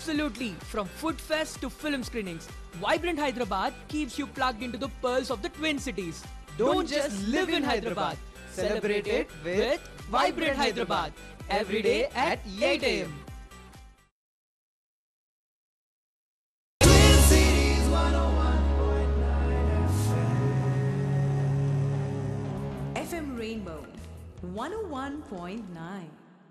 Absolutely. From food fest to film screenings, Vibrant Hyderabad keeps you plugged into the pearls of the Twin Cities. Don't, just live in Hyderabad. Celebrate it with Vibrant Hyderabad. Every day at 8 a.m. FM Rainbow 101.9.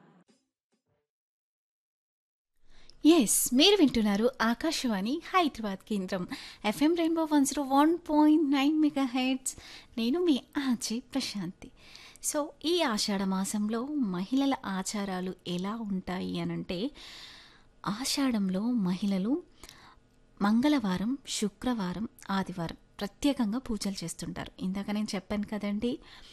Yes మీరు వింటున్నారు ఆకాశవాణి హైదరాబాద్ కేంద్రం FM Rainbow one zero one point nine mega hits నేను మీ ఆజే Prashanti so ఈ ఆషాఢ మాసంలో మహిళల ఆచారాలు ఎలా ఉంటాయి అనంటే ఆషాఢంలో మహిళలు మంగళవారం శుక్రవారం ఆదివారం ప్రత్యేకంగా పూజలు చేస్తుంటారు ఇందాక నేను చెప్పాను కదండి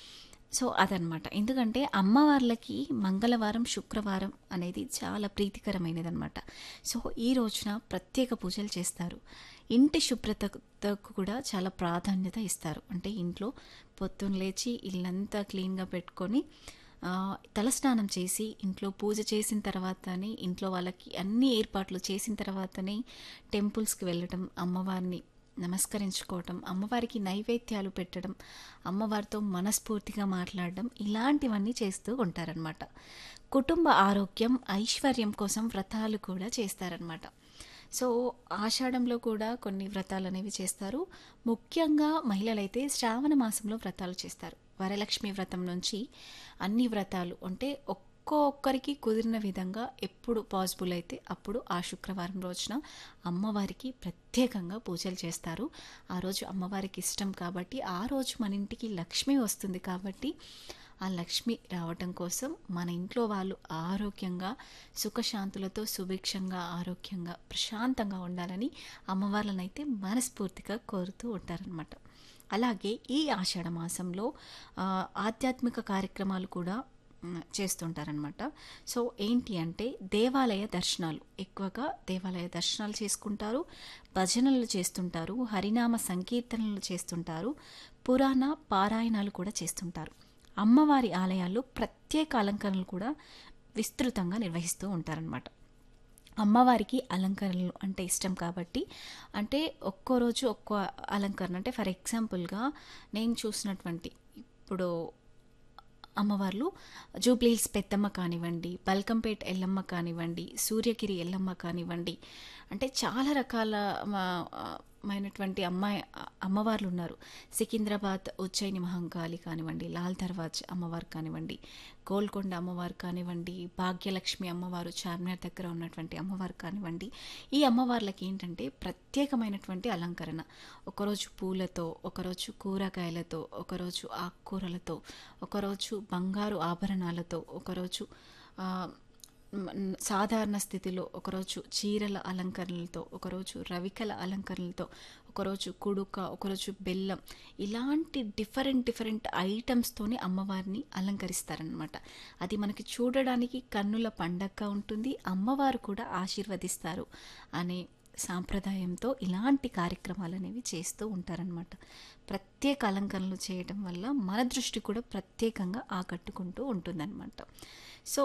సో అదనమాట ఎందుకంటే అమ్మవార్లకి మంగళవారం శుక్రవారం అనేది చాలా ప్రీతికరమైనది అనమాట సో ఈ రోజున ప్రత్యేక పూజలు చేస్తారు ఇంటి శుభ్రతకు కూడా చాలా ప్రాధాన్యత ఇస్తారు అంటే ఇంట్లో పొద్దున్న లేచి ఇల్లంతా క్లీన్గా పెట్టుకొని ఆ, తలస్నానం చేసి ఇంట్లో పూజ చేసిన తర్వాతనే ఇంట్లో వాళ్ళకి అన్ని ఏర్పాట్లు చేసిన తర్వాతనే టెంపుల్స్కి వెళ్ళటం అమ్మవారిని నమస్కరించుకోవటం అమ్మవారికి నైవేద్యాలు పెట్టడం అమ్మవారితో మనస్ఫూర్తిగా మాట్లాడడం ఇలాంటివన్నీ చేస్తూ ఉంటారనమాట కుటుంబ ఆరోగ్యం ఐశ్వర్యం కోసం వ్రతాలు కూడా చేస్తారనమాట సో ఆషాఢంలో కూడా కొన్ని వ్రతాలు అనేవి చేస్తారు ముఖ్యంగా మహిళలైతే శ్రావణ మాసంలో వ్రతాలు చేస్తారు వరలక్ష్మి వ్రతం నుంచి అన్ని వ్రతాలు అంటే ఒక్కొక్కరికి కుదిరిన విధంగా ఎప్పుడు పాసిబుల్ అయితే అప్పుడు ఆ శుక్రవారం రోజున అమ్మవారికి ప్రత్యేకంగా పూజలు చేస్తారు ఆ రోజు అమ్మవారికి ఇష్టం కాబట్టి ఆ రోజు మన ఇంటికి లక్ష్మి వస్తుంది కాబట్టి ఆ లక్ష్మి రావటం కోసం మన ఇంట్లో వాళ్ళు ఆరోగ్యంగా సుఖశాంతులతో సుభిక్షంగా ఆరోగ్యంగా ప్రశాంతంగా ఉండాలని అమ్మవార్లనైతే మనస్ఫూర్తిగా కోరుతూ ఉంటారనమాట అలాగే ఈ ఆషాఢ మాసంలో ఆ, ఆధ్యాత్మిక కార్యక్రమాలు కూడా మ్, చేస్తుంటారనమాట సో ఏంటి అంటే దేవాలయ దర్శనాలు ఎక్కువగా దేవాలయ దర్శనాలు చేసుకుంటారు భజనలు చేస్తుంటారు హరినామ సంకీర్తనలు చేస్తుంటారు పురాణ పారాయణాలు కూడా చేస్తుంటారు అమ్మవారి ఆలయాల్లో ప్రత్యేక అలంకరణలు కూడా విస్తృతంగా నిర్వహిస్తూ ఉంటారనమాట అమ్మవారికి అలంకరణలు అంటే ఇష్టం కాబట్టి అంటే ఒక్కో రోజు ఒక్కో అలంకరణ అంటే ఫర్ ఎగ్జాంపుల్గా నేను చూసినటువంటి ఇప్పుడు అమ్మవార్లు జూబ్లీహిల్స్ పెద్దమ్మ కానివ్వండి బల్కంపేట్ ఎల్లమ్మ కానివ్వండి సూర్యగిరి ఎల్లమ్మ కానివ్వండి అంటే చాలా రకాల మా- మైనటువంటి అమ్మాయి అమ్మవార్లు ఉన్నారు సికింద్రాబాద్ ఉజ్జయిని మహంకాళి కానివ్వండి లాల్ దర్వాజ్ అమ్మవారు కానివ్వండి గోల్కొండ అమ్మవారు కానివ్వండి భాగ్యలక్ష్మి అమ్మవారు చార్మినార్ దగ్గర ఉన్నటువంటి అమ్మవారు కానివ్వండి ఈ అమ్మవార్లకి ఏంటంటే ప్రత్యేకమైనటువంటి అలంకరణ ఒకరోజు పూలతో ఒకరోజు కూరగాయలతో ఒకరోజు ఆకుకూరలతో ఒకరోజు బంగారు ఆభరణాలతో ఒకరోజు ఆ, మ్, సాధారణ స్థితిలో ఒకరోజు చీరల అలంకరణలతో ఒకరోజు రవికల అలంకరణలతో ఒకరోజు కుడుక ఒకరోజు బెల్లం ఇలాంటి డిఫరెంట్ డిఫరెంట్ ఐటమ్స్తోని అమ్మవారిని అలంకరిస్తారనమాట అది మనకి చూడడానికి కన్నుల పండగగా ఉంటుంది అమ్మవారు కూడా ఆశీర్వదిస్తారు అనే సాంప్రదాయంతో ఇలాంటి కార్యక్రమాలు అనేవి చేస్తూ ఉంటారనమాట ప్రత్యేక అలంకరణలు చేయడం వల్ల మన దృష్టి కూడా ప్రత్యేకంగా ఆకట్టుకుంటూ ఉంటుందన్నమాట సో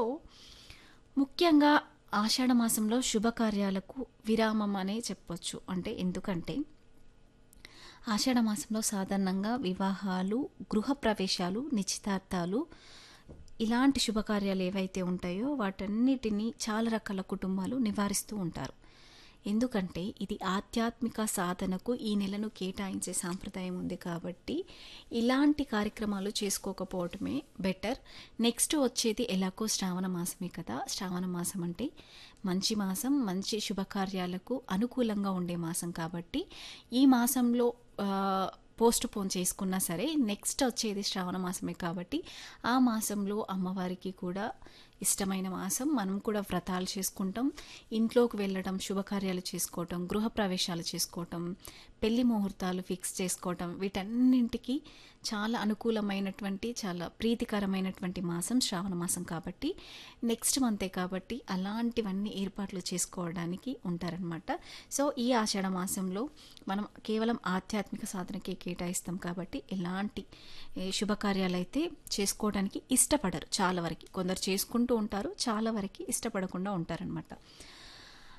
ముఖ్యంగా ఆషాఢ మాసంలో శుభకార్యాలకు విరామం అనే చెప్పొచ్చు అంటే ఎందుకంటే ఆషాఢ మాసంలో సాధారణంగా వివాహాలు గృహప్రవేశాలు నిశ్చితార్థాలు ఇలాంటి శుభకార్యాలు ఏవైతే ఉంటాయో వాటన్నిటినీ చాలా రకాల కుటుంబాలు నివారిస్తూ ఉంటారు ఎందుకంటే ఇది ఆధ్యాత్మిక సాధనకు ఈ నెలను కేటాయించే సాంప్రదాయం ఉంది కాబట్టి ఇలాంటి కార్యక్రమాలు చేసుకోకపోవటమే బెటర్ నెక్స్ట్ వచ్చేది ఎలాగో శ్రావణ మాసమే కదా శ్రావణ మాసం అంటే మంచి మాసం మంచి శుభకార్యాలకు అనుకూలంగా ఉండే మాసం కాబట్టి ఈ మాసంలో పోస్ట్ పోన్ చేసుకున్నా సరే నెక్స్ట్ వచ్చేది శ్రావణ మాసమే కాబట్టి ఆ మాసంలో అమ్మవారికి కూడా ఇష్టమైన మాసం మనం కూడా వ్రతాలు చేసుకుంటాం ఇంట్లోకి వెళ్ళడం శుభకార్యాలు చేసుకోవటం గృహప్రవేశాలు చేసుకోవటం పెళ్లి ముహూర్తాలు ఫిక్స్ చేసుకోవటం వీటన్నింటికి చాలా అనుకూలమైనటువంటి చాలా ప్రీతికరమైనటువంటి మాసం శ్రావణ మాసం కాబట్టి నెక్స్ట్ మంతే కాబట్టి అలాంటివన్నీ ఏర్పాట్లు చేసుకోవడానికి ఉంటారనమాట సో ఈ ఆషాఢ మాసంలో మనం కేవలం ఆధ్యాత్మిక సాధనకే కేటాయిస్తాం కాబట్టి ఎలాంటి ఏ, శుభకార్యాలు అయితే చేసుకోవడానికి ఇష్టపడరు చాలా వరకు కొందరు చేసుకుంటూ ఉంటారు చాలా వరకు ఇష్టపడకుండా ఉంటారనమాట